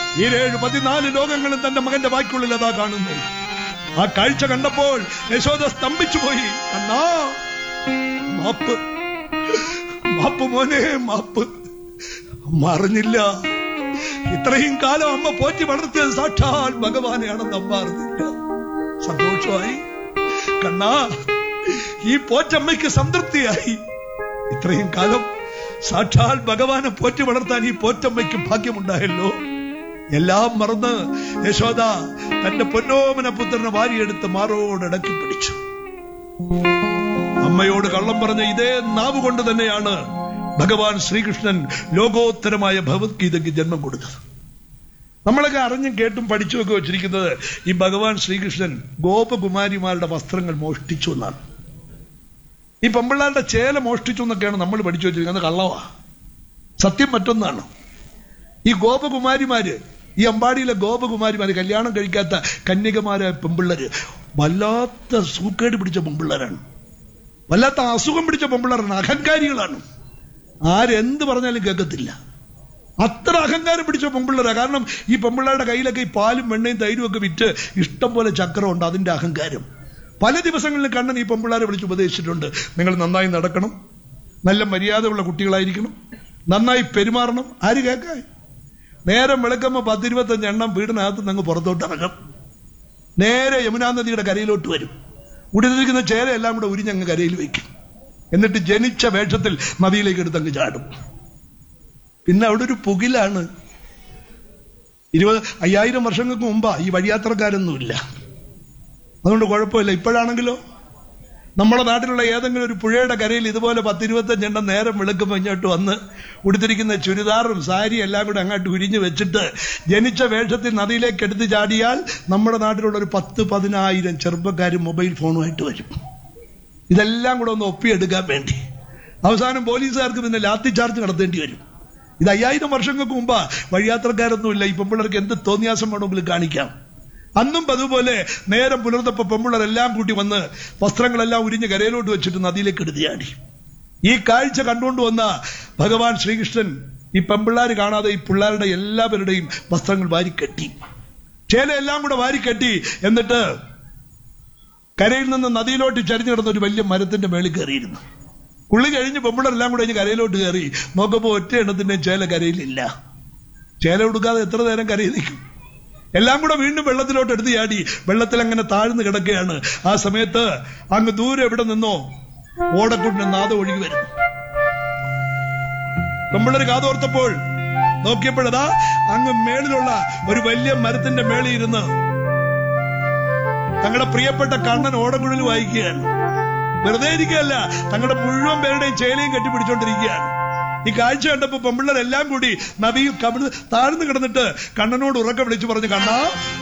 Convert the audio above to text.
ഈ ഏഴ് പതിനാല് ലോകങ്ങളും തന്റെ മകന്റെ വാക്കുള്ളിൽ അതാ കാണുന്നു ആ കാഴ്ച കണ്ടപ്പോൾ യശോദ സ്തംഭിച്ചു പോയി അണ്ണാ മാപ്പ് മാപ്പ് മോനെ മാപ്പ് അമ്മ അറിഞ്ഞില്ല ഇത്രയും കാലം അമ്മ പോറ്റി വളർത്തിയത് സാക്ഷാൽ ഭഗവാനെയാണെന്ന് അമ്മ അറിഞ്ഞില്ല സന്തോഷമായി കണ്ണാ ഈ പോറ്റമ്മയ്ക്ക് സംതൃപ്തിയായി ഇത്രയും കാലം സാക്ഷാൽ ഭഗവാനെ പോറ്റി വളർത്താൻ ഈ പോറ്റമ്മയ്ക്ക് ഭാഗ്യമുണ്ടായല്ലോ എല്ലാം മറന്ന് യശോദ തന്റെ പൊന്നോമന പുത്രനെ വാരിയെടുത്ത് മാറോടടക്കി പിടിച്ചു അമ്മയോട് കള്ളം പറഞ്ഞ ഇതേ നാവ് കൊണ്ട് തന്നെയാണ് ഭഗവാൻ ശ്രീകൃഷ്ണൻ ലോകോത്തരമായ ഭഗവത്ഗീതയ്ക്ക് ജന്മം കൊടുത്തത് നമ്മളൊക്കെ അറിഞ്ഞും കേട്ടും പഠിച്ചുമൊക്കെ വെച്ചിരിക്കുന്നത് ഈ ഭഗവാൻ ശ്രീകൃഷ്ണൻ ഗോപകുമാരിമാരുടെ വസ്ത്രങ്ങൾ മോഷ്ടിച്ചു എന്നാണ് ഈ പെമ്പിള്ളാരുടെ ചേല മോഷ്ടിച്ചു എന്നൊക്കെയാണ് നമ്മൾ പഠിച്ചു വെച്ചിരിക്കുന്നത് കള്ളവാ സത്യം മറ്റൊന്നാണ് ഈ ഗോപകുമാരിമാര് ഈ അമ്പാടിയിലെ ഗോപകുമാരിമാര് കല്യാണം കഴിക്കാത്ത കന്യകമാരായ പെമ്പിള്ളര് വല്ലാത്ത സൂക്കേട് പിടിച്ച പെമ്പിള്ളരാണ് വല്ലാത്ത അസുഖം പിടിച്ച പെമ്പിള്ളറാണ് അഹങ്കാരികളാണ് ആരെന്ത് പറഞ്ഞാലും കേൾക്കത്തില്ല അത്ര അഹങ്കാരം പിടിച്ച പെമ്പിള്ളരാ കാരണം ഈ പെമ്പിള്ളയുടെ കയ്യിലൊക്കെ ഈ പാലും വെണ്ണയും തൈരും ഒക്കെ വിറ്റ് ഇഷ്ടം പോലെ ചക്രമുണ്ട് അതിന്റെ അഹങ്കാരം പല ദിവസങ്ങളിലും കണ്ണൻ ഈ പെമ്പിള്ളാരെ വിളിച്ച് ഉപദേശിച്ചിട്ടുണ്ട് നിങ്ങൾ നന്നായി നടക്കണം നല്ല മര്യാദയുള്ള കുട്ടികളായിരിക്കണം നന്നായി പെരുമാറണം ആര് കേൾക്കാൻ നേരം വെളുക്കുമ്പോ പത്തിരുപത്തഞ്ച് എണ്ണം വീടിനകത്ത് നിന്ന് പുറത്തോട്ട് ഇറങ്ങും നേരെ യമുനാ നദിയുടെ കരയിലോട്ട് വരും ഉടിതിരിക്കുന്ന ചേര എല്ലാം കൂടെ ഉരിഞ്ഞങ്ങ് കരയിൽ വയ്ക്കും എന്നിട്ട് ജനിച്ച വേഷത്തിൽ നദിയിലേക്ക് എടുത്തങ്ങ് ചാടും പിന്നെ അവിടെ ഒരു പുകിലാണ് ഇരുപത് അയ്യായിരം വർഷങ്ങൾക്ക് മുമ്പാ ഈ വഴിയാത്രക്കാരൊന്നുമില്ല അതുകൊണ്ട് കുഴപ്പമില്ല ഇപ്പോഴാണെങ്കിലോ നമ്മുടെ നാട്ടിലുള്ള ഏതെങ്കിലും ഒരു പുഴയുടെ കരയിൽ ഇതുപോലെ പത്തിരുപത്തഞ്ചെണ്ണം നേരം വെളുക്കുമ്പോൾ ഇങ്ങോട്ട് വന്ന് ഉടുത്തിരിക്കുന്ന ചുരിദാറും സാരിയും എല്ലാം കൂടെ അങ്ങോട്ട് ഉരിഞ്ഞു വെച്ചിട്ട് ജനിച്ച വേഷത്തിൽ നദിയിലേക്ക് എടുത്ത് ചാടിയാൽ നമ്മുടെ നാട്ടിലുള്ള ഒരു പത്ത് പതിനായിരം ചെറുപ്പക്കാർ മൊബൈൽ ഫോണുമായിട്ട് വരും ഇതെല്ലാം കൂടെ ഒന്ന് ഒപ്പിയെടുക്കാൻ വേണ്ടി അവസാനം പോലീസുകാർക്ക് പിന്നെ ലാത്തി ചാർജ് നടത്തേണ്ടി വരും ഇത് അയ്യായിരം വർഷങ്ങൾക്ക് മുമ്പാ വഴിയാത്രക്കാരൊന്നുമില്ല ഈ പെമ്പിള്ളേർക്ക് എന്ത് തോന്നിയാസം വേണമെങ്കിലും കാണിക്കാം അന്നും അതുപോലെ നേരം പുലർത്തപ്പോ പെമ്പിള്ളരെല്ലാം കൂട്ടി വന്ന് വസ്ത്രങ്ങളെല്ലാം ഉരിഞ്ഞ് കരയിലോട്ട് വെച്ചിട്ട് നദിയിലേക്ക് എടുത്തിയാടി ഈ കാഴ്ച കണ്ടുകൊണ്ട് വന്ന ഭഗവാൻ ശ്രീകൃഷ്ണൻ ഈ പെമ്പിള്ളാര് കാണാതെ ഈ പിള്ളേരുടെ എല്ലാവരുടെയും വസ്ത്രങ്ങൾ വാരിക്കെട്ടി ചേല എല്ലാം കൂടെ വാരിക്കെട്ടി എന്നിട്ട് കരയിൽ നിന്ന് നദിയിലോട്ട് ചരിഞ്ഞു കിടന്ന ഒരു വലിയ മരത്തിന്റെ മേളിൽ കയറിയിരുന്നു കുള്ളി കഴിഞ്ഞ് പെമ്പിളരെല്ലാം കൂടെ കഴിഞ്ഞ് കരയിലോട്ട് കയറി നോക്കുമ്പോ ഒറ്റ എണ്ണത്തിന്റെ ചേല കരയിലില്ല ചേല കൊടുക്കാതെ എത്ര നേരം കരയിൽ നിൽക്കും എല്ലാം കൂടെ വീണ്ടും വെള്ളത്തിലോട്ട് എടുത്ത് ചാടി വെള്ളത്തിൽ അങ്ങനെ താഴ്ന്നു കിടക്കുകയാണ് ആ സമയത്ത് അങ്ങ് ദൂരെ എവിടെ നിന്നോ ഓടക്കുട്ടിന് നാദം ഒഴുകി വരുന്നു പെമ്പിള്ളര് കാതോർത്തപ്പോൾ നോക്കിയപ്പോഴതാ അങ്ങ് മേളിലുള്ള ഒരു വലിയ മരത്തിന്റെ മേളിൽ ഇരുന്ന് തങ്ങളുടെ പ്രിയപ്പെട്ട കണ്ണൻ ഓടക്കുഴൽ വായിക്കുകയാണ് വെറുതെ ഇരിക്കുകയല്ല തങ്ങളുടെ മുഴുവൻ പേരുടെയും ചേലയും കെട്ടിപ്പിടിച്ചോണ്ടിരിക്കുകയാണ് ഈ കാഴ്ച കണ്ടപ്പോ പെമ്പിള്ളരെല്ലാം കൂടി നദിയിൽ കവിട് താഴ്ന്നു കിടന്നിട്ട് കണ്ണനോട് ഉറക്കം വിളിച്ചു പറഞ്ഞു കണ്ണാ